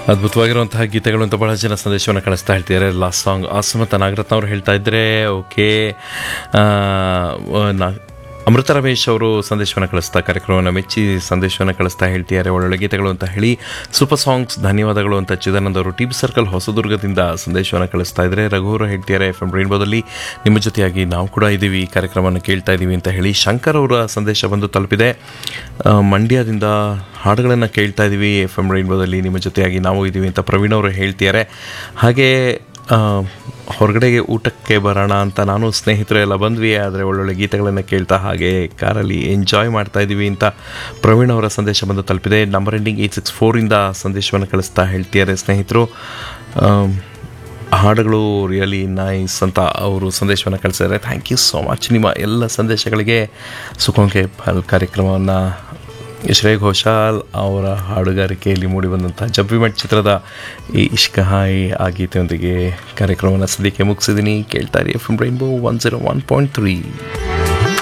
ಅದ್ಭುತವಾಗಿರುವಂತಹ ಗೀತೆಗಳು ಅಂತ ಬಹಳ ಜನ ಸಂದೇಶವನ್ನು ಕಳಿಸ್ತಾ ಹೇಳ್ತಿದ್ದಾರೆ ಲಾಸ್ಟ್ ಸಾಂಗ್ ಆಸಮತ ನಾಗರತ್ನ ಅವರು ಹೇಳ್ತಾ ಇದ್ರೆ ಓಕೆ ನಾ ಅಮೃತ ರಮೇಶ್ ಅವರು ಸಂದೇಶವನ್ನು ಕಳಿಸ್ತಾ ಕಾರ್ಯಕ್ರಮವನ್ನು ಮೆಚ್ಚಿ ಸಂದೇಶವನ್ನು ಕಳಿಸ್ತಾ ಹೇಳ್ತಿದ್ದಾರೆ ಒಳ್ಳೊಳ್ಳೆ ಗೀತೆಗಳು ಅಂತ ಹೇಳಿ ಸೂಪರ್ ಸಾಂಗ್ಸ್ ಧನ್ಯವಾದಗಳು ಅಂತ ಚಿದಾನಂದ ಅವರು ಟಿ ಬಿ ಸರ್ಕಲ್ ಹೊಸದುರ್ಗದಿಂದ ಸಂದೇಶವನ್ನು ಕಳಿಸ್ತಾ ಇದ್ದಾರೆ ರಘುವರು ಹೇಳ್ತಿದ್ದಾರೆ ಎಫ್ ಎಂ ರೈನ್ಬೋದಲ್ಲಿ ನಿಮ್ಮ ಜೊತೆಯಾಗಿ ನಾವು ಕೂಡ ಇದ್ದೀವಿ ಈ ಕಾರ್ಯಕ್ರಮವನ್ನು ಕೇಳ್ತಾ ಇದ್ದೀವಿ ಅಂತ ಹೇಳಿ ಶಂಕರ್ ಅವರ ಸಂದೇಶ ಬಂದು ತಲುಪಿದೆ ಆ, ಮಂಡ್ಯದಿಂದ ಹಾಡುಗಳನ್ನು ಕೇಳ್ತಾ ಇದ್ದೀವಿ ಎಫ್ ಎಂ ರೈನ್ಬೋದಲ್ಲಿ ನಿಮ್ಮ ಜೊತೆಯಾಗಿ ನಾವು ಇದ್ದೀವಿ ಅಂತ ಪ್ರವೀಣ್ ಅವರು ಹೇಳ್ತಿದ್ದಾರೆ ಹಾಗೆ ಆ, ಹೊರಗಡೆಗೆ ಊಟಕ್ಕೆ ಬರೋಣ ಅಂತ ನಾನು ಸ್ನೇಹಿತರು ಎಲ್ಲ ಬಂದ್ವಿ ಆದರೆ ಒಳ್ಳೊಳ್ಳೆ ಗೀತೆಗಳನ್ನು ಕೇಳ್ತಾ ಹಾಗೆ ಕಾರಲ್ಲಿ ಎಂಜಾಯ್ ಮಾಡ್ತಾ ಇದ್ದೀವಿ ಅಂತ ಪ್ರವೀಣ್ ಅವರ ಸಂದೇಶ ಬಂದು ತಲುಪಿದೆ ನಂಬರ್ ಎಂಡಿಂಗ್ ಏಯ್ಟ್ ಸಿಕ್ಸ್ ಫೋರಿಂದ ಸಂದೇಶವನ್ನು ಕಳಿಸ್ತಾ ಹೇಳ್ತಿದ್ದಾರೆ ಸ್ನೇಹಿತರು ಆಮ್, ಹಾಡುಗಳು ರಿಯಲಿ ನೈಸ್ ಅಂತ ಅವರು ಸಂದೇಶವನ್ನು ಕಳಿಸಿದ್ದಾರೆ ಥ್ಯಾಂಕ್ ಯು ಸೋ ಮಚ್ ನಿಮ್ಮ ಎಲ್ಲ ಸಂದೇಶಗಳಿಗೆ ಸುಖಂಕೆ ಫಲ್ ಕಾರ್ಯಕ್ರಮವನ್ನು ಶ್ರೇಯ ಘೋಷಾಲ್ ಅವರ ಹಾಡುಗಾರಿಕೆಯಲ್ಲಿ ಮೂಡಿಬಂದಂಥ ಜಬ್ಬಿಮಟ್ ಚಿತ್ರದ ಈ ಇಷ್ಕ ಹಾಯ್ ಆ ಗೀತೆಯೊಂದಿಗೆ ಕಾರ್ಯಕ್ರಮವನ್ನು ಸದ್ಯಕ್ಕೆ ಮುಗಿಸಿದ್ದೀನಿ ಕೇಳ್ತಾ ಇರಿ F M rainbow one zero one point three